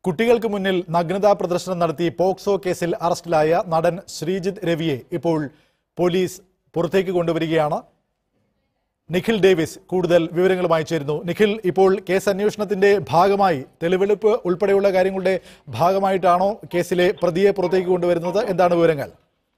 കുട്ടികൾക്ക് മുന്നിൽ നഗ്നതാ പ്രദർശനം നടത്തി പോക്സോ കേസിൽ അറസ്റ്റിലായ നടൻ ശ്രീജിത്ത് രവിയെ ഇപ്പോൾ പോലീസ് പുറത്തേക്ക് കൊണ്ടുവരികയാണ് നിഖിൽ ഡേവിസ് കൂടുതൽ വിവരങ്ങളുമായി ചേരുന്നു നിഖിൽ ഇപ്പോൾ കേസ് അന്വേഷണത്തിന്റെ ഭാഗമായി തെളിവെടുപ്പ് ഉൾപ്പെടെയുള്ള കാര്യങ്ങളുടെ ഭാഗമായിട്ടാണോ കേസിലെ പ്രതിയെ പുറത്തേക്ക് കൊണ്ടുവരുന്നത് എന്താണ് വിവരങ്ങൾ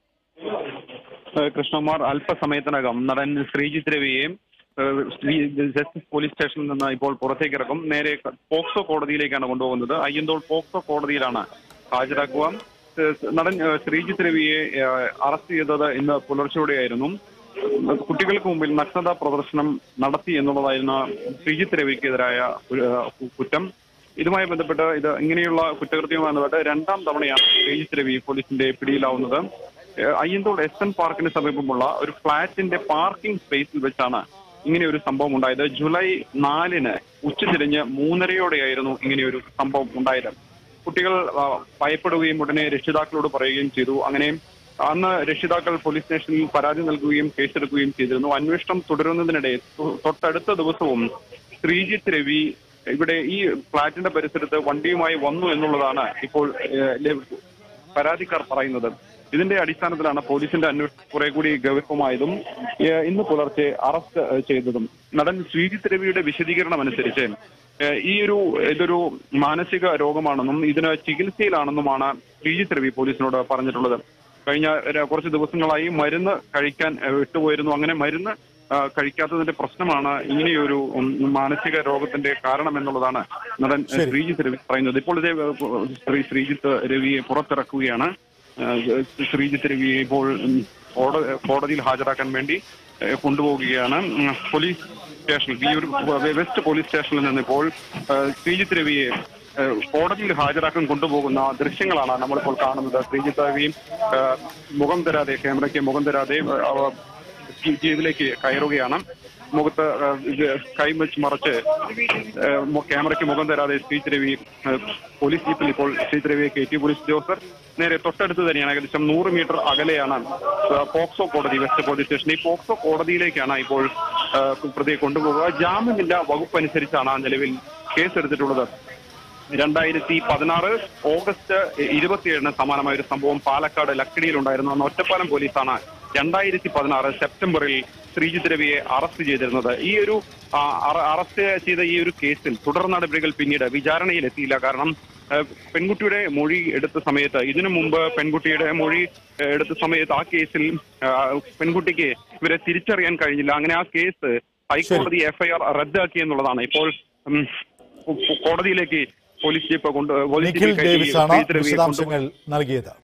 ഏഹ് കൃഷ്ണകുമാർ അല്പസമയത്തിനകം നടൻ ശ്രീജിത്ത് രവിയെയും ഏഹ് ശ്രീ ജസ്റ്റിസ് പോലീസ് സ്റ്റേഷനിൽ നിന്ന് ഇപ്പോൾ പുറത്തേക്ക് ഇറക്കും നേരെ ക- പോക്സോ കോടതിയിലേക്കാണ് കൊണ്ടുപോകുന്നത് അയ്യന്തോൾ പോക്സോ കോടതിയിലാണ് ഹാജരാക്കുക ഏഹ് നടൻ ഏഹ് ശ്രീജിത്ത് രവിയെ ഏഹ് അറസ്റ്റ് ചെയ്തത് ഇന്ന് പുലർച്ചെയോടെയായിരുന്നു കുട്ടികൾക്ക് മുമ്പിൽ നഗ്നതാ പ്രദർശനം നടത്തി എന്നുള്ളതായിരുന്നു ശ്രീജിത്ത് രവിക്കെതിരായ ഒരു, ഏഹ് കുറ്റം ഇതുമായി ബന്ധപ്പെട്ട് ഇത് ഇങ്ങനെയുള്ള കുറ്റകൃത്യവുമായി ബന്ധപ്പെട്ട് രണ്ടാം തവണയാണ് ശ്രീജിത്ത് രവി പോലീസിന്റെ പിടിയിലാവുന്നത് ഏഹ് അയ്യന്തോൾ എസ് എൻ പാർക്കിന് സമീപമുള്ള ഒരു ഫ്ളാറ്റിന്റെ പാർക്കിംഗ് സ്പേസിൽ വെച്ചാണ് ഇങ്ങനെ ഒരു സംഭവം ഉണ്ടായത് ജൂലൈ നാലിന് ഉച്ചതിരിഞ്ഞ് മൂന്നരയോടെയായിരുന്നു ഇങ്ങനെ ഒരു സംഭവം ഉണ്ടായത് കുട്ടികൾ ആ, ഭയപ്പെടുകയും ഉടനെ രക്ഷിതാക്കളോട് പറയുകയും ചെയ്തു അങ്ങനെ അന്ന് രക്ഷിതാക്കൾ പോലീസ് സ്റ്റേഷനിൽ പരാതി നൽകുകയും കേസെടുക്കുകയും ചെയ്തിരുന്നു അന്വേഷണം തുടരുന്നതിനിടെ തൊ- തൊട്ടടുത്ത ദിവസവും ശ്രീജിത്ത് രവി ഇവിടെ ഈ ഫ്ളാറ്റിന്റെ പരിസരത്ത് വണ്ടിയുമായി വന്നു എന്നുള്ളതാണ് ഇപ്പോൾ ഏഹ്, ലഭ- പരാതിക്കാർ പറയുന്നത് ഇതിന്റെ അടിസ്ഥാനത്തിലാണ് പോലീസിന്റെ അന്വേഷണം കുറെ കൂടി ഗൗരവമായതും ഏഹ്, ഇന്ന് പുലർച്ചെ അറസ്റ്റ് ഏഹ്, ചെയ്തതും നടൻ ശ്രീജിത്ത് രവിയുടെ വിശദീകരണം അനുസരിച്ച് ഏഹ്, ഈ ഒരു ഇതൊരു മാനസിക രോഗമാണെന്നും ഇതിന് ചികിത്സയിലാണെന്നുമാണ് ശ്രീജിത്ത് രവി പോലീസിനോട് പറഞ്ഞിട്ടുള്ളത് കഴിഞ്ഞ ഒരു- കുറച്ച് ദിവസങ്ങളായി മരുന്ന് കഴിക്കാൻ ഏഹ്, വിട്ടുപോയിരുന്നു അങ്ങനെ മരുന്ന് ആ, കഴിക്കാത്തതിന്റെ പ്രശ്നമാണ് ഇങ്ങനെയൊരു ഉം, മാനസിക രോഗത്തിന്റെ കാരണം എന്നുള്ളതാണ് നടൻ ഏഹ്, ശരി. ശ്രീജിത്ത് രവി പറയുന്നത് ഇപ്പോൾ ഇതേ ഏഹ്, ശ്രീ ശ്രീജിത്ത് രവിയെ പുറത്തിറക്കുകയാണ് ഏഹ്, ശ്രീജിത്ത് രവിയെ ഇപ്പോൾ ഉം, കോട- കോടതിയിൽ ഹാജരാക്കാൻ വേണ്ടി ഏഹ്, കൊണ്ടുപോവുകയാണ് ഉം, പോലീസ് സ്റ്റേഷനിൽ ഈ ഒരു വെസ്റ്റ് പോലീസ് സ്റ്റേഷനിൽ നിന്ന് ഇപ്പോൾ ഏഹ്, ശ്രീജിത്ത് രവിയെ ഏഹ്, കോടതിയിൽ ഹാജരാക്കാൻ കൊണ്ടുപോകുന്ന ദൃശ്യങ്ങളാണ് നമ്മളിപ്പോൾ കാണുന്നത് ശ്രീജിത്ത് രവിയും ഏഹ്, മുഖം തരാതെ ക്യാമറയ്ക്ക് മുഖം തരാതെ ഏഹ്, അവ ജീ- ജീപ്പിലേക്ക് കയറുകയാണ് മുഖത്ത് ഏഹ്, ഇത് കൈ വെച്ച് മറച്ച് ഏഹ്, മു- ക്യാമറയ്ക്ക് മുഖം തരാതെ ശ്രീജിത്ത് രവി ഏഹ്, പോലീസ് ജീപ്പിൽ ഇപ്പോൾ ശ്രീജിത്ത് രവിയെ കയറ്റി പോലീസ് ഉദ്യോഗസ്ഥർ നേരെ തൊട്ടടുത്ത് തന്നെയാണ് ഏകദേശം നൂറ് മീറ്റർ അകലെയാണ് ഏഹ്, പോക്സോ കോടതി വെസ്റ്റ് പോലീസ് സ്റ്റേഷൻ ഈ പോക്സോ കോടതിയിലേക്കാണ് ഇപ്പോൾ ഏഹ്, പ്രതിയെ കൊണ്ടുപോകുക ജാമ്യമില്ല വകുപ്പ് അനുസരിച്ചാണ് നിലവിൽ കേസെടുത്തിട്ടുള്ളത് രണ്ടായിരത്തി പതിനാറ് ഓഗസ്റ്റ് ഇരുപത്തിയേഴിന് സമാനമായ ഒരു സംഭവം പാലക്കാട് ലക്കിടിയിൽ ഉണ്ടായിരുന്നു അന്ന് ഒറ്റപ്പാലം പോലീസാണ് രണ്ടായിരത്തി പതിനാറ് സെപ്റ്റംബറിൽ ശ്രീജിത്ത് രവിയെ അറസ്റ്റ് ചെയ്തിരുന്നത് ഈ ഒരു ആ, അറ- അറസ്റ്റ് ചെയ്ത ഈ ഒരു കേസിൽ തുടർ നടപടികൾ പിന്നീട് വിചാരണയിൽ എത്തിയില്ല കാരണം ഏഹ്, പെൺകുട്ടിയുടെ മൊഴി എടുത്ത സമയത്ത് ഇതിനു മുമ്പ് പെൺകുട്ടിയുടെ മൊഴി ഏഹ്, എടുത്ത സമയത്ത് ആ കേസിൽ ആ, പെൺകുട്ടിക്ക് ഇവരെ തിരിച്ചറിയാൻ കഴിഞ്ഞില്ല അങ്ങനെ ആ കേസ് ഹൈക്കോടതി എഫ്ഐആർ റദ്ദാക്കി എന്നുള്ളതാണ് ഇപ്പോൾ ഉം, കോടതിയിലേക്ക് പോലീസ് ജീപ്പ് കൊണ്ട് പോലീസ് നിഖിൽ ജീപ്പിൽ കയറ്റി ഡേവിസ് ആണ് ശ്രീജിത്ത് രവിയെ കൊണ്ടുപോയി. വിശദാംശങ്ങൾ നൽകിയത്